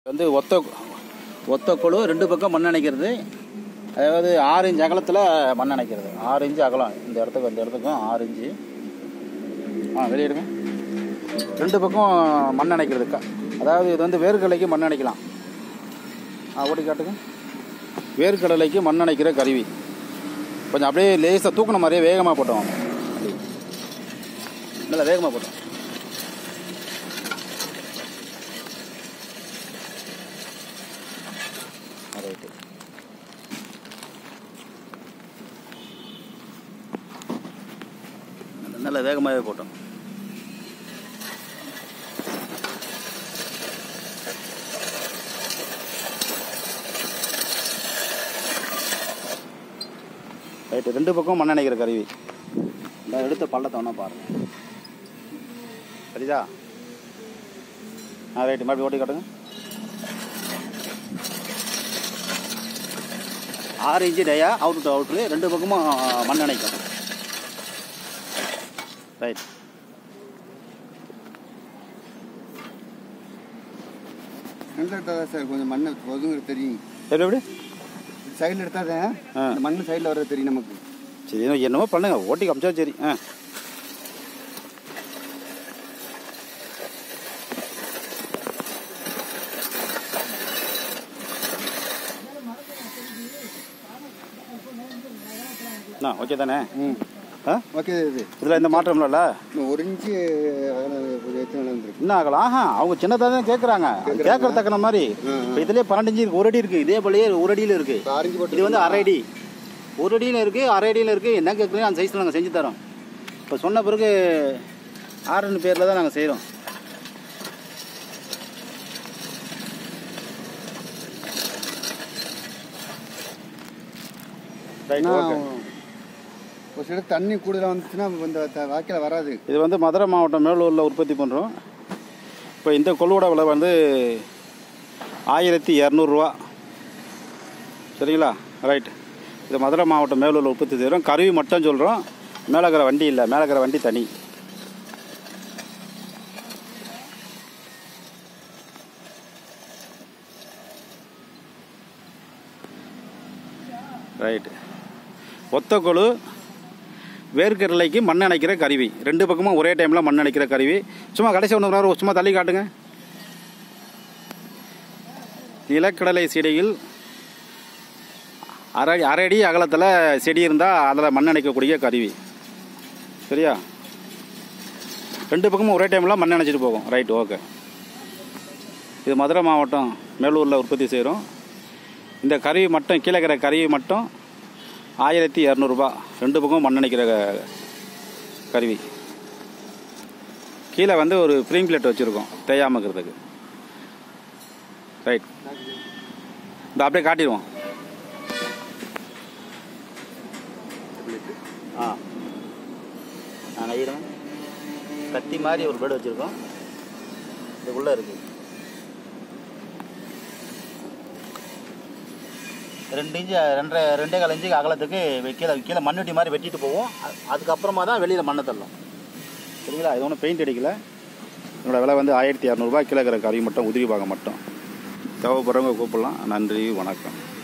வந்து ஒத்த ஒத்த குழு ரெண்டு பக்கம் மண் அணைக்கிறது அதாவது ஆறு இன்ச் அகலத்தில் மண் அணைக்கிறது ஆறு இன்ச்சு அகலம் இந்த இடத்துக்கு இந்த இடத்துக்கும் ஆறு இன்ச்சு ஆ வெளியிடுங்க ரெண்டு பக்கம் மண் அணைக்கிறது க- அதாவது இது வந்து வேர்க்கடலைக்கு மண் அணைக்கலாம் ஆ ஓட்டி காட்டுங்க வேர்க்கடலைக்கு மண் அணைக்கிற கருவி கொஞ்சம் அப்படியே லேசாக தூக்குன மாதிரியே வேகமாக போட்டோம் அப்படி நல்லா வேகமாக போட்டோம் ரைட்டு நல்ல வேகமாகவே போட்டோம் ரைட்டு ரெண்டு பக்கம் மண் அணைக்கிற கருவி இந்த எடுத்த பள்ளத்தை வேணா பாருங்க சரிதா ஆ ரைட்டு மறுபடியும் ஓட்டி காட்டுங்க ஆறு இன்ச்சு டயா அவுட் டு அவுட்ரு ரெண்டு பக்கமும் மண் அணைக்கும் ரைட் ஃப்ரண்ட்ல எடுத்தா தான் சார் கொஞ்சம் மண்ணை ஒதுங்குறது தெரியும் எப்படி எப்படி சைடில் எடுத்தா தான் ஆ. இந்த மண் சைடில் வர்றது தெரியும் நமக்கு சரி என்னமோ- என்னமோ பண்ணுங்க ஓட்டி காமிச்சா சரி ஆ அண்ணா ஓகே தானே ம் ஆ ஓகே இது இதில் எந்த மாற்றம் இல்லைல்ல இன்னும் ஒரு இன்ச்சு அகலம் எத்தனை வந்துருக்கு என்ன ஆகலாம் ஆஹா அவங்க சின்னதாக தான் கேட்குறாங்க கேட்கற தக்கன மாதிரி இப்போ இதுலேயே பன்னெண்டு இன்ச்சு இருக்கு ஒரு அடி இருக்குது இதே போலயே ஒரு அடியில் இருக்குது இப்போ ஆரஞ்சு போட்டு இது வந்து அரை அடி ஒரு அடியில் இருக்குது அரை அடியில் இருக்குது என்ன கேட்குறீங்க அந்த சைஸில் நாங்கள் செஞ்சு தரோம் இப்போ சொன்ன பிறகு ஆறுன்னு பேரில் தான் நாங்கள் செய்கிறோம் இன்னும் ஒரு சில தண்ணி கூடுதலாக வந்துச்சுன்னா இந்த த- வாய்க்கால வராது இது வந்து மதுரை மாவட்டம் மேலூரில் உற்பத்தி பண்ணுறோம் இப்போ இந்த கொள்ளுவோட விலை வந்து ஆயிரத்தி இரநூறுவா சரிங்களா ரைட் இது மதுரை மாவட்டம் மேலூரில் உற்பத்தி செய்கிறோம் கருவி மட்டும் சொல்கிறோம் மேலக்கிற வண்டி இல்லை மேலக்கிற வண்டி தனி ரைட்டு ஒத்த கொழு வேர்க்கடலைக்கு மண் அணைக்கிற கருவி ரெண்டு பக்கமும் ஒரே டைமில் மண் அணைக்கிற கருவி சும்மா கடைசி ஒன்று நேரம் சும்மா தள்ளி காட்டுங்க நிலக்கடலை செடியில் அரை அரை அடி அகலத்தில் செடி இருந்தால் அதில் மண் அணைக்கக்கூடிய கருவி சரியா ரெண்டு பக்கமும் ஒரே டைமில் மண் அணைச்சிட்டு போகும் ரைட் ஓகே இது மதுரை மாவட்டம் மேலூரில் உற்பத்தி செய்கிறோம் இந்த கருவி மட்டும் கீழே இருக்கிற கருவி மட்டும் ஆயிரத்தி இரநூறுபா ரெண்டு பக்கம் மண் அணைக்கிற க- கருவி கீழே வந்து ஒரு ஃப்ரீம் பிளேட் வச்சுருக்கோம் தேயாம இருக்கிறதுக்கு ரைட் இந்த அப்படியே காட்டிடுவோம் ஆ நான் நெய்கிறேன் கத்தி மாதிரி ஒரு பேடு வச்சுருக்கோம் இதுக்குள்ளே இருக்குது ரெண்டு இன்ச்சு ரெண்டரை ரெண்டே கால் இன்ச்சுக்கு அகலத்துக்கு வெ- கீழே கீழே மண்வெட்டி மாதிரி வெட்டிட்டு போவோம் அ- அதுக்கப்புறமா தான் வெளியில் மண்ணை தள்ளும் சரிங்களா இது ஒன்றும் பெயிண்ட் அடிக்கல என்னோட விலை வந்து ஆயிரத்தி இரநூறுபா கீழே இருக்கிற கறி மட்டும் உதிரி பாகம் மட்டும் தேவைப்படுறவங்க கூப்பிடலாம் நன்றி வணக்கம்